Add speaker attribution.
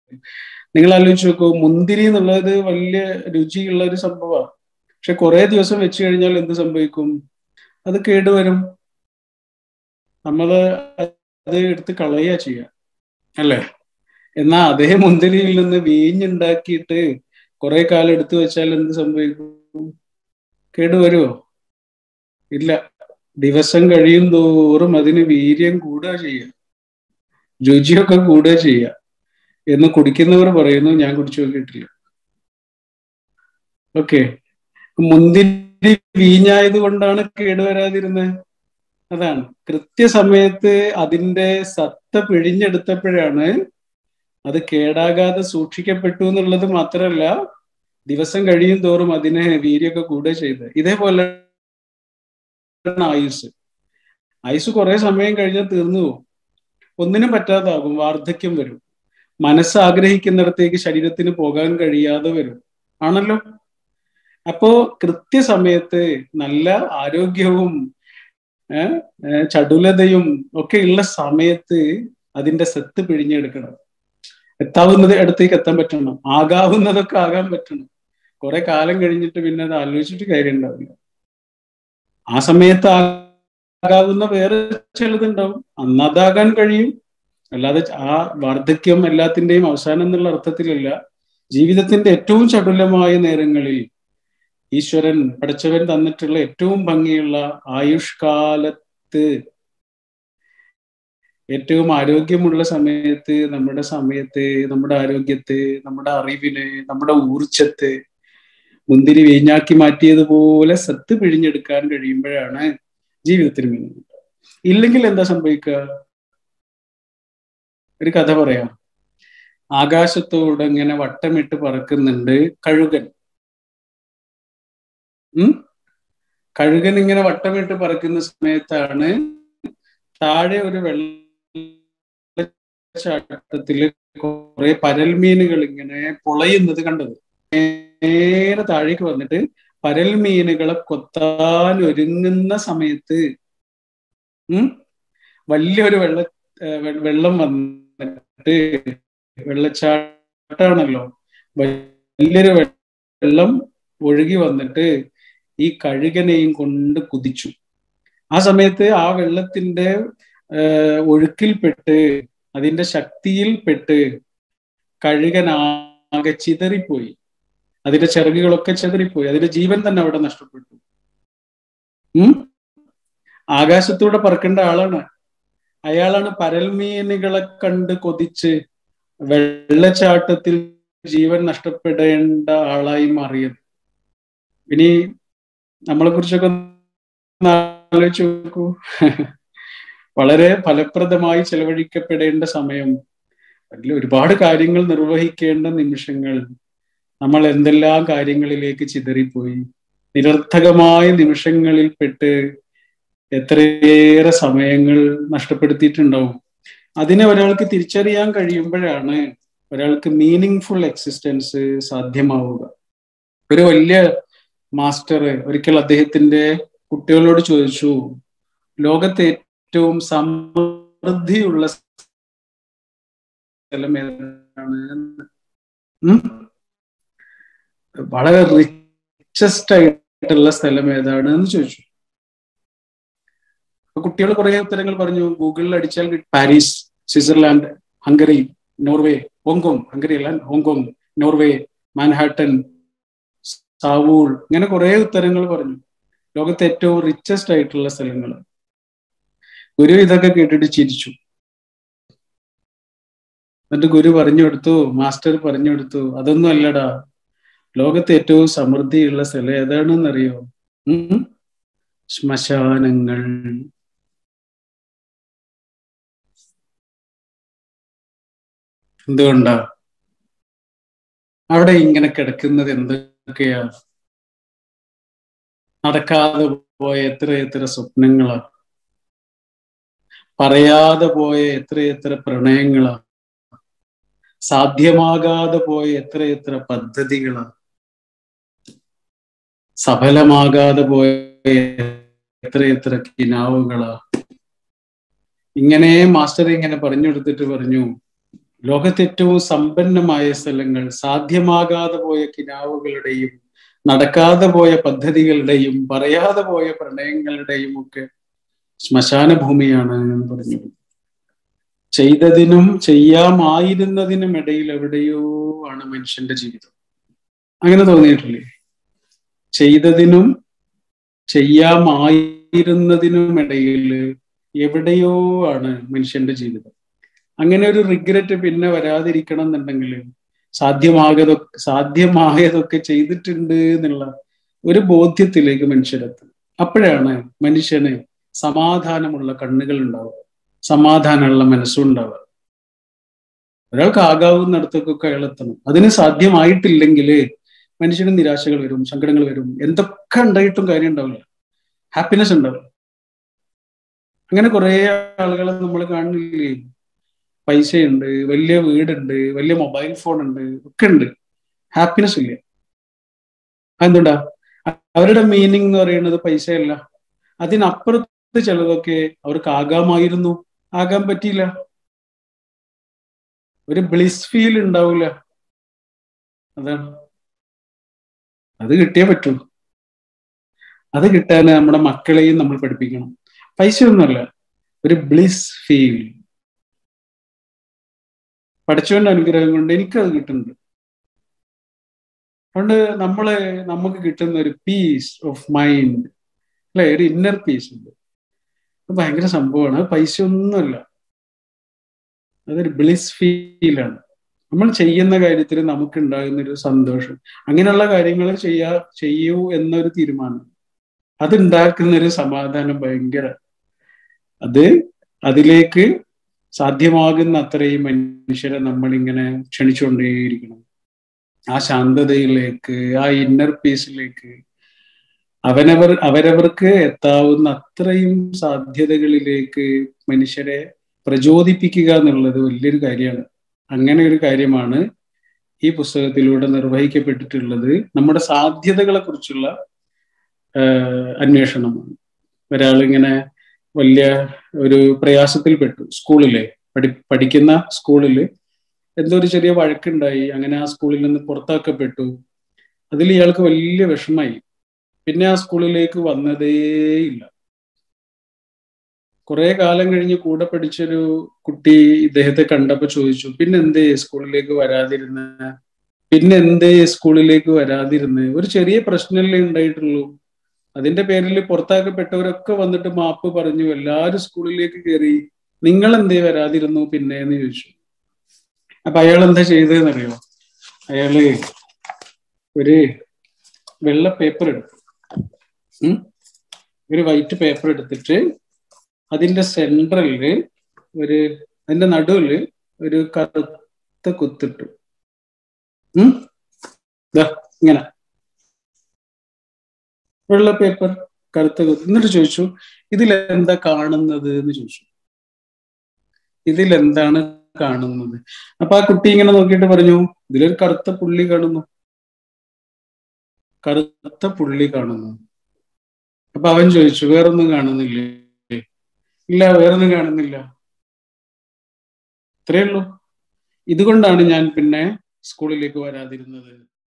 Speaker 1: നിങ്ങൾ ആലോചിച്ച് നോക്കൂ മുന്തിരി എന്നുള്ളത് വലിയ രുചിയുള്ള ഒരു സംഭവമാണ് പക്ഷെ കുറെ ദിവസം വെച്ച് കഴിഞ്ഞാൽ എന്ത് സംഭവിക്കും അത് കേടുവരും നമ്മള് അത് എടുത്ത് കളയുക ചെയ്യുക അല്ലേ എന്നാ അതേ മുന്തിരിയിൽ നിന്ന് വീഞ്ഞുണ്ടാക്കിയിട്ട് കുറെ കാലം എടുത്തു വെച്ചാൽ എന്ത് സംഭവിക്കും കേടുവരുമോ ഇല്ല ദിവസം കഴിയും തോറും അതിന് വീര്യം കൂടുക ചെയ്യുക രുചിയൊക്കെ കൂടുക ചെയ്യുക എന്ന് കുടിക്കുന്നവർ പറയുന്നു ഞാൻ കുടിച്ചു നോക്കിയിട്ടില്ല ഓക്കെ മുന്തിരി വീഞ്ഞായത് കൊണ്ടാണ് കേടുവരാതിരുന്നത് അതാണ് കൃത്യസമയത്ത് അതിന്റെ സത്ത പിഴിഞ്ഞെടുത്തപ്പോഴാണ് അത് കേടാകാതെ സൂക്ഷിക്കപ്പെട്ടു എന്നുള്ളത് മാത്രമല്ല ദിവസം കഴിയും തോറും അതിന് വീര്യമൊക്കെ കൂടുക ചെയ്ത് ഇതേപോലെ ആയുസ് ആയുസ് കുറെ സമയം കഴിഞ്ഞാൽ തീർന്നു പോകും ഒന്നിനും പറ്റാതാകും വാർദ്ധക്യം വരും മനസ്സ് ആഗ്രഹിക്കുന്നിടത്തേക്ക് ശരീരത്തിന് പോകാൻ കഴിയാതെ വരും ആണല്ലോ അപ്പോ കൃത്യസമയത്ത് നല്ല ആരോഗ്യവും ചടുലതയും ഒക്കെ ഉള്ള സമയത്ത് അതിന്റെ സത്ത് പിഴിഞ്ഞെടുക്കണം എത്താവുന്നത് അടുത്തേക്ക് എത്താൻ പറ്റണം ആകാവുന്നതൊക്കെ ആകാൻ പറ്റണം കുറെ കാലം കഴിഞ്ഞിട്ട് പിന്നെ അത് ആലോചിച്ചിട്ട് കാര്യം ഉണ്ടാവില്ല ആ സമയത്ത് ആകാവുന്ന വേറെ ചിലതുണ്ടാവും അന്ന് അതാകാൻ കഴിയും അല്ലാതെ ആ വാർദ്ധക്യം എല്ലാത്തിന്റെയും അവസാനം എന്നുള്ള അർത്ഥത്തിലല്ല ജീവിതത്തിന്റെ ഏറ്റവും ചടുലമായ നേരങ്ങളിൽ ഈശ്വരൻ പഠിച്ചവൻ തന്നിട്ടുള്ള ഏറ്റവും ഭംഗിയുള്ള ആയുഷ്കാലത്ത് ഏറ്റവും ആരോഗ്യമുള്ള സമയത്ത് നമ്മുടെ സമയത്ത് നമ്മുടെ ആരോഗ്യത്തെ നമ്മുടെ അറിവിനെ നമ്മുടെ ഊർജത്തെ മുന്തിരി വീഞ്ഞാക്കി മാറ്റിയതുപോലെ സത്ത് പിഴിഞ്ഞെടുക്കാൻ കഴിയുമ്പോഴാണ് ജീവിതത്തിന് മീനിങ് ഇല്ലെങ്കിൽ എന്താ സംഭവിക്കുക ഒരു കഥ പറയാം ആകാശത്തോട് ഇങ്ങനെ വട്ടമിട്ട് പറക്കുന്നുണ്ട് കഴുകൻ ഉം കഴുകൻ ഇങ്ങനെ വട്ടമിട്ട് പറക്കുന്ന സമയത്താണ് താഴെ ഒരു വെള്ളച്ചാട്ടത്തില് കുറെ പരൽമീനുകൾ ഇങ്ങനെ പൊളയുന്നത് കണ്ടത് നേരെ താഴേക്ക് വന്നിട്ട് പരൽമീനുകളെ കൊത്താൻ ഒരുങ്ങുന്ന സമയത്ത് ഉം വലിയൊരു വെള്ള വെള്ളം വന്നിട്ട് വെള്ളച്ചാട്ടാണല്ലോ വലിയൊരു വെള്ളം ഒഴുകി വന്നിട്ട് ഈ കഴുകനെയും കൊണ്ട് കുതിച്ചു ആ സമയത്ത് ആ വെള്ളത്തിന്റെ ഒഴുക്കിൽപ്പെട്ട് അതിന്റെ ശക്തിയിൽപ്പെട്ട് കഴുകനാകെ ചിതറിപ്പോയി അതിന്റെ ചിറകുകളൊക്കെ ചിതറിപ്പോയി അതിന്റെ ജീവൻ തന്നെ അവിടെ നഷ്ടപ്പെട്ടു ഉം ആകാശത്തൂടെ പറക്കേണ്ട ആളാണ് അയാളാണ് പരൽമീനുകളെ കണ്ട് കൊതിച്ച് വെള്ളച്ചാട്ടത്തിൽ ജീവൻ നഷ്ടപ്പെടേണ്ട ആളായി മാറിയത് ഇനി നമ്മളെ കുറിച്ചൊക്കെ ആലോചിച്ച് നോക്കൂ വളരെ ഫലപ്രദമായി ചെലവഴിക്കപ്പെടേണ്ട സമയം അതിൽ ഒരുപാട് കാര്യങ്ങൾ നിർവഹിക്കേണ്ട നിമിഷങ്ങൾ നമ്മൾ എന്തെല്ലാം കാര്യങ്ങളിലേക്ക് ചിതറിപ്പോയി നിരർത്ഥകമായ നിമിഷങ്ങളിൽ പെട്ട് എത്രയേറെ സമയങ്ങൾ നഷ്ടപ്പെടുത്തിയിട്ടുണ്ടാവും അതിനെ ഒരാൾക്ക് തിരിച്ചറിയാൻ കഴിയുമ്പോഴാണ് ഒരാൾക്ക് മീനിങ് ഫുൾ എക്സിസ്റ്റൻസ് സാധ്യമാവുക ഒരു വലിയ മാസ്റ്റർ ഒരിക്കൽ അദ്ദേഹത്തിന്റെ കുട്ടികളോട് ചോദിച്ചു ലോകത്തെ ഏറ്റവും സമൃദ്ധിയുള്ള സ്ഥലം ഏതാണ് വളരെ റിച്ചസ്റ്റ് ആയിട്ടുള്ള സ്ഥലം ഏതാണ് എന്ന് ചോദിച്ചു കുട്ടികൾ കുറെ ഉത്തരങ്ങൾ പറഞ്ഞു ഗൂഗിളിൽ അടിച്ചാൽ Paris Switzerland Hungary Norway Hong Kong Hungary അല്ല ഹോങ്കോങ് നോർവേ മാൻഹാട്ടൻ സാവൂൾ ഇങ്ങനെ കുറെ ഉത്തരങ്ങൾ പറഞ്ഞു ലോകത്തെ ഏറ്റവും റിച്ചസ്റ്റ് ആയിട്ടുള്ള സ്ഥലങ്ങൾ ഗുരു ഇതൊക്കെ കേട്ടിട്ട് ചിരിച്ചു എന്നിട്ട് ഗുരു പറഞ്ഞു കൊടുത്തു മാസ്റ്റർ പറഞ്ഞു കൊടുത്തു അതൊന്നും അല്ലടാ ലോകത്തെ ഏറ്റവും സമൃദ്ധിയുള്ള സ്ഥലം ഏതാണെന്നറിയോ ഉം ശ്മശാനങ്ങൾ എന്തുകൊണ്ടാ അവിടെ ഇങ്ങനെ കിടക്കുന്നത് എന്തൊക്കെയാ നടക്കാതെ പോയ എത്ര എത്ര സ്വപ്നങ്ങളാ പറയാതെ പോയ എത്ര എത്ര പ്രണയങ്ങളാ സാധ്യമാകാതെ പോയ എത്ര എത്ര പദ്ധതികളാ സഫലമാകാതെ പോയ എത്ര എത്ര കിനാവുകളാ ഇങ്ങനെ മാസ്റ്റർ ഇങ്ങനെ പറഞ്ഞു കൊടുത്തിട്ട് പറഞ്ഞു ലോകത്തെ ഏറ്റവും സമ്പന്നമായ സ്ഥലങ്ങൾ സാധ്യമാകാതെ പോയ കിനാവുകളുടെയും നടക്കാതെ പോയ പദ്ധതികളുടെയും പറയാതെ പോയ പ്രണയങ്ങളുടെയും ഒക്കെ ശ്മശാന ഭൂമിയാണ് എന്ന് പറഞ്ഞു ചെയ്തതിനും ചെയ്യാമായിരുന്നതിനും ഇടയിൽ എവിടെയോ ആണ് മനുഷ്യന്റെ ജീവിതം അങ്ങനെ തോന്നിയിട്ടില്ലേ ചെയ്തതിനും ചെയ്യാമായിരുന്നതിനും ഇടയിൽ എവിടെയോ ആണ് മനുഷ്യന്റെ ജീവിതം അങ്ങനെ ഒരു റിഗ്രറ്റ് പിന്നെ വരാതിരിക്കണം എന്നുണ്ടെങ്കിൽ സാധ്യമാകതൊക്കെ സാധ്യമായതൊക്കെ ചെയ്തിട്ടുണ്ട് എന്നുള്ള ഒരു ബോധ്യത്തിലേക്ക് മനുഷ്യരെത്തും അപ്പോഴാണ് മനുഷ്യന് സമാധാനമുള്ള കണ്ണുകൾ ഉണ്ടാവുക സമാധാനമുള്ള മനസ്സുണ്ടാവുക ഒരാൾക്ക് ആകാവുന്നിടത്തൊക്കെ അയാൾ എത്തണം അതിന് സാധ്യമായിട്ടില്ലെങ്കിൽ മനുഷ്യന് നിരാശകൾ വരും സങ്കടങ്ങൾ വരും എന്തൊക്കെ ഉണ്ടായിട്ടും കാര്യം ഉണ്ടാവില്ല ഹാപ്പിനെസ് ഉണ്ടാവില്ല അങ്ങനെ കുറെ ആളുകളെ നമ്മൾ കാണുന്നില്ലേ പൈസയുണ്ട് വലിയ വീടുണ്ട് വലിയ മൊബൈൽ ഫോൺ ഉണ്ട് ഒക്കെ ഉണ്ട് ഹാപ്പിനെസ് ഇല്ല എന്തുണ്ടാ അവരുടെ മീനിങ് എന്ന് പറയുന്നത് പൈസയല്ല അതിനപ്പുറത്ത് ചിലതൊക്കെ അവർക്ക് ആകാമായിരുന്നു ആകാൻ പറ്റിയില്ല ഒരു ബ്ലിസ് ഫീൽ ഉണ്ടാവില്ല അതാണ് അത് കിട്ടിയേ പറ്റൂ അത് കിട്ടാൻ നമ്മുടെ മക്കളെയും നമ്മൾ പഠിപ്പിക്കണം പൈസയൊന്നുമല്ല ഒരു ബ്ലിസ് ഫീൽ പഠിച്ചവന്റെ അനുഗ്രഹം കൊണ്ട് എനിക്കത് കിട്ടുന്നുണ്ട് അതുകൊണ്ട് നമ്മള് നമുക്ക് കിട്ടുന്ന ഒരു പീസ് ഓഫ് മൈൻഡ് അല്ലെ ഒരു ഇന്നർ പീസ് ഉണ്ട് അത് ഭയങ്കര സംഭവമാണ് പൈസ ഒന്നുമല്ല അതൊരു ബ്ലിസ് ഫീലാണ് നമ്മൾ ചെയ്യുന്ന കാര്യത്തിൽ നമുക്ക് ഉണ്ടാകുന്ന ഒരു സന്തോഷം അങ്ങനെയുള്ള കാര്യങ്ങൾ ചെയ്യാ ചെയ്യൂ എന്നൊരു തീരുമാനം അത് ഉണ്ടാക്കുന്ന ഒരു സമാധാനം ഭയങ്കര അത് അതിലേക്ക് സാധ്യമാകുന്ന അത്രയും മനുഷ്യരെ നമ്മൾ ഇങ്ങനെ ക്ഷണിച്ചുകൊണ്ടേയിരിക്കണം ആ ശാന്തതയിലേക്ക് ആ ഇന്നർ പീസിലേക്ക് അവനവർ അവരവർക്ക് എത്താവുന്ന അത്രയും സാധ്യതകളിലേക്ക് മനുഷ്യരെ പ്രചോദിപ്പിക്കുക എന്നുള്ളത് വലിയൊരു കാര്യമാണ് അങ്ങനെ ഒരു കാര്യമാണ് ഈ പുസ്തകത്തിലൂടെ നിർവഹിക്കപ്പെട്ടിട്ടുള്ളത് നമ്മുടെ സാധ്യതകളെ കുറിച്ചുള്ള അന്വേഷണമാണ് ഒരാളിങ്ങനെ വലിയ ഒരു പ്രയാസത്തിൽപ്പെട്ടു സ്കൂളിലെ പഠി പഠിക്കുന്ന സ്കൂളിൽ എന്തോ ഒരു ചെറിയ വഴക്കുണ്ടായി അങ്ങനെ ആ സ്കൂളിൽ നിന്ന് പുറത്താക്കപ്പെട്ടു അതിൽ ഇയാൾക്ക് വലിയ വിഷമായി പിന്നെ ആ സ്കൂളിലേക്ക് വന്നതേയില്ല കുറെ കാലം കഴിഞ്ഞ് കൂടെ പഠിച്ചൊരു കുട്ടി ഇദ്ദേഹത്തെ കണ്ടപ്പോ ചോദിച്ചു പിന്നെ എന്തേ സ്കൂളിലേക്ക് വരാതിരുന്ന പിന്നെ എന്തേ സ്കൂളിലേക്ക് വരാതിരുന്ന് ഒരു ചെറിയ പ്രശ്നമല്ലേ ഉണ്ടായിട്ടുള്ളൂ അതിന്റെ പേരിൽ പുറത്താക്കപ്പെട്ടവരൊക്കെ വന്നിട്ട് മാപ്പ് പറഞ്ഞു എല്ലാരും സ്കൂളിലേക്ക് കയറി നിങ്ങൾ എന്തേ വരാതിരുന്നു പിന്നെ എന്ന് ചോദിച്ചു അപ്പൊ അയാൾ എന്താ ചെയ്തതെന്നറിയോ അയാള് ഒരു വെള്ള പേപ്പർ എടുത്തു ഒരു വൈറ്റ് പേപ്പർ എടുത്തിട്ട് അതിന്റെ സെൻട്രലില് ഒരു അതിന്റെ നടുവില് ഒരു കറുത്ത കുത്തിട്ടു ഉം ഇങ്ങനെ വെള്ള പേപ്പർ കറുത്ത കുത്ത് എന്നിട്ട് ചോദിച്ചു ഇതിൽ എന്താ കാണുന്നത് എന്ന് ചോദിച്ചു ഇതിൽ എന്താണ് കാണുന്നത് അപ്പൊ ആ കുട്ടി ഇങ്ങനെ നോക്കിയിട്ട് പറഞ്ഞു ഇതിലൊരു കറുത്ത പുള്ളി കാണുന്നു കറുത്ത പുള്ളി കാണുന്നു അപ്പൊ അവൻ ചോദിച്ചു വേറൊന്നും കാണുന്നില്ലേ ഇല്ല വേറൊന്നും കാണുന്നില്ല ഇത്രയേ ഉള്ളൂ ഇതുകൊണ്ടാണ് ഞാൻ പിന്നെ സ്കൂളിലേക്ക് വരാതിരുന്നത്